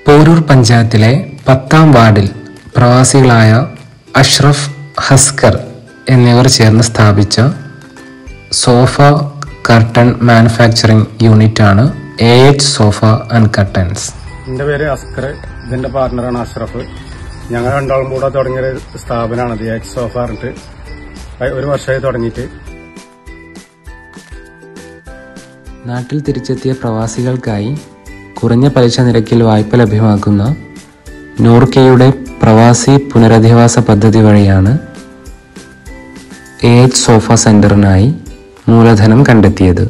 പോരൂർ പഞ്ചായത്തിലെ പത്താം വാർഡിൽ പ്രവാസികളായ അഷ്റഫ് ഹസ്കർ എന്നിവർ ചേർന്ന് സ്ഥാപിച്ച സോഫ കർട്ടൺ മാനുഫാക്ചറിംഗ് യൂണിറ്റാണ് A H sofa and curtains എന്റെ പേര് അസ്കർ ഇതിന്റെ പാർട്ണറാണ് അഷ്റഫ് ഞങ്ങൾ രണ്ടാളും കൂടെ തുടങ്ങിയ ഒരു സ്ഥാപനമാണ് ഇത് എക്സ് സോഫ പറഞ്ഞിട്ട് ഒരു വർഷമായി തുടങ്ങിയിട്ട് നാട്ടിൽ തിരിച്ചെത്തിയ പ്രവാസികൾക്കായി കുറഞ്ഞ പലിശ നിരക്കിൽ വായ്പ ലഭ്യമാക്കുന്ന നൂർക്കയുടെ പ്രവാസി പുനരധിവാസ പദ്ധതി വഴിയാണ് എ എച്ച് സോഫ സെന്ററിനായി മൂലധനം കണ്ടെത്തിയത്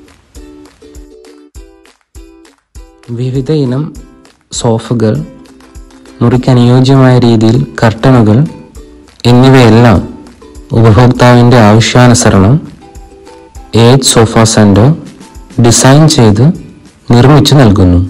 വിവിധ ഇനം സോഫകൾ മുറിക്ക് അനുയോജ്യമായ രീതിയിൽ കർട്ടനുകൾ എന്നിവയെല്ലാം ഉപഭോക്താവിൻ്റെ ആവശ്യാനുസരണം എച്ച് സോഫ സെന്റർ ഡിസൈൻ ചെയ്ത് നിർമ്മിച്ചു നൽകുന്നു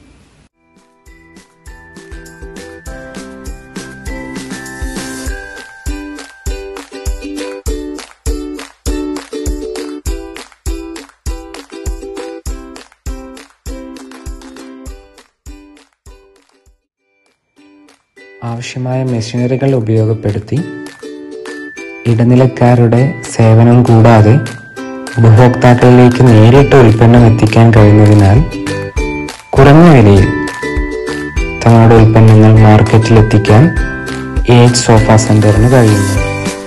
ആവശ്യമായ മെഷീനറികൾ ഉപയോഗപ്പെടുത്തി ഇടനിലക്കാരുടെ സേവനം കൂടാതെ ഉപഭോക്താക്കളിലേക്ക് നേരിട്ട് ഉൽപ്പന്നം എത്തിക്കാൻ കഴിയുന്നതിനാൽ കുറഞ്ഞ വിലയിൽ തങ്ങളുടെ ഉൽപ്പന്നങ്ങൾ മാർക്കറ്റിൽ എത്തിക്കാൻ ഏജ് സോഫ സെന്ററിന് കഴിയുന്നു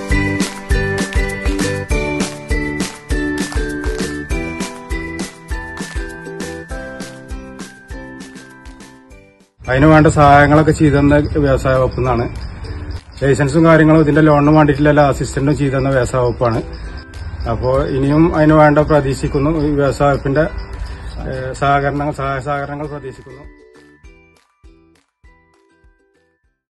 അതിന് വേണ്ട സഹായങ്ങളൊക്കെ ചെയ്തെന്ന വ്യവസായ വകുപ്പിൽ നിന്നാണ് ലൈസൻസും കാര്യങ്ങളും ഇതിന്റെ ലോണിന് വേണ്ടിയിട്ടുള്ള എല്ലാ അസിസ്റ്റന്റും ചെയ്തെന്ന വ്യവസായ വകുപ്പാണ് അപ്പോൾ ഇനിയും അതിന് വേണ്ട പ്രതീക്ഷിക്കുന്നു ഈ വ്യവസായ വകുപ്പിന്റെ ഏഹ്, സഹകരണങ്ങൾ സഹായ സഹകരണങ്ങൾ പ്രതീക്ഷിക്കുന്നു